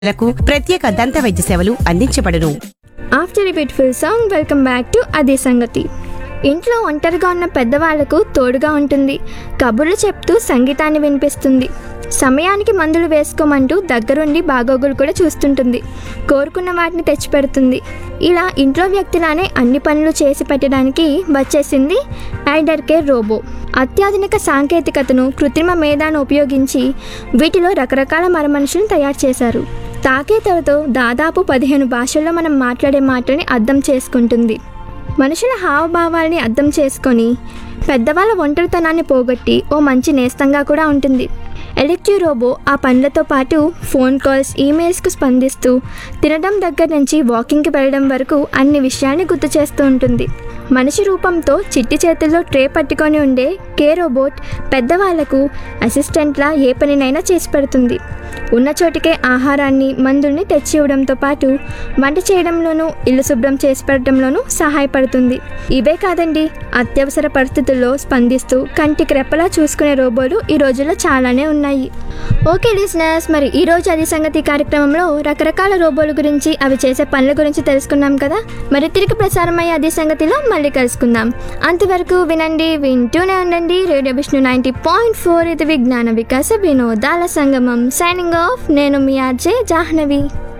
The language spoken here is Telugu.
లకు ప్రత్యేక దంత వైద్య సేవలు అందించబడును ఆఫ్టర్ ఈ beautiful song welcome back to అదే సంగతి ఇంట్లో ఒంటరిగా ఉన్న పెద్దవాళ్లకు తోడుగా ఉంటుంది కబుర్లు చెప్తూ సంగీతాన్ని వినిపిస్తుంది సమయానికి మందులు వేసుకోమంటూ దగ్గరుండి బాగోగులు కూడా చూస్తుంటుంది కోరుకున్న వాటిని తెచ్చిపెడుతుంది ఇలా ఇంట్లో వ్యక్తిలానే అన్ని పనులు చేసి పెట్టడానికి వచ్చేసింది ఐడర్ కేర్ రోబో అత్యాధునిక సాంకేతికతను కృత్రిమ మేధాను ఉపయోగించి వీటిలో రకరకాల మరమనుషులను తయారు చేశారు తాకేతలతో దాదాపు పదిహేను భాషల్లో మనం మాట్లాడే మాటని అర్థం చేసుకుంటుంది మనుషుల హావభావాల్ని అర్థం చేసుకొని పెద్దవాళ్ళ ఒంటరితనాన్ని పోగొట్టి ఓ మంచి నేస్తంగా కూడా ఉంటుంది ఎలక్ట్రీ రోబో ఆ పనులతో పాటు ఫోన్ కాల్స్ ఈమెయిల్స్కు స్పందిస్తూ తినడం దగ్గర నుంచి వాకింగ్కి వెళ్ళడం వరకు అన్ని విషయాన్ని గుర్తు చేస్తూ ఉంటుంది మనిషి రూపంతో చిట్టి చేతుల్లో ట్రే పట్టుకొని ఉండే కే రోబోట్ పెద్దవాళ్లకు అసిస్టెంట్లా ఏ పనినైనా చేసి పెడుతుంది ఉన్న చోటికే ఆహారాన్ని మందుల్ని తెచ్చి ఇవ్వడంతో పాటు వంట చేయడంలోనూ ఇల్లు శుభ్రం చేసి పెట్టడంలోనూ సహాయపడుతుంది ఇవే కాదండి అత్యవసర పరిస్థితుల్లో స్పందిస్తూ కంటికి రెప్పలా చూసుకునే రోబోలు ఈ రోజుల్లో చాలానే ఉన్నాయి ఓకే లిసినర్స్ మరి ఈ రోజు అది సంగతి కార్యక్రమంలో రకరకాల రోబోల గురించి అవి చేసే పనుల గురించి తెలుసుకున్నాం కదా మరి తిరిగి ప్రసారమయ్యే అది సంగతిలో మళ్ళీ కలుసుకుందాం అంతవరకు వినండి వింటూనే ఉండండి radio Vishnu ninety point four ఇది విజ్ఞాన వికాస వినోదాల సంగమం సైనింగ్ ఆఫ్ నేను మీ ఆర్జే జాహ్నవి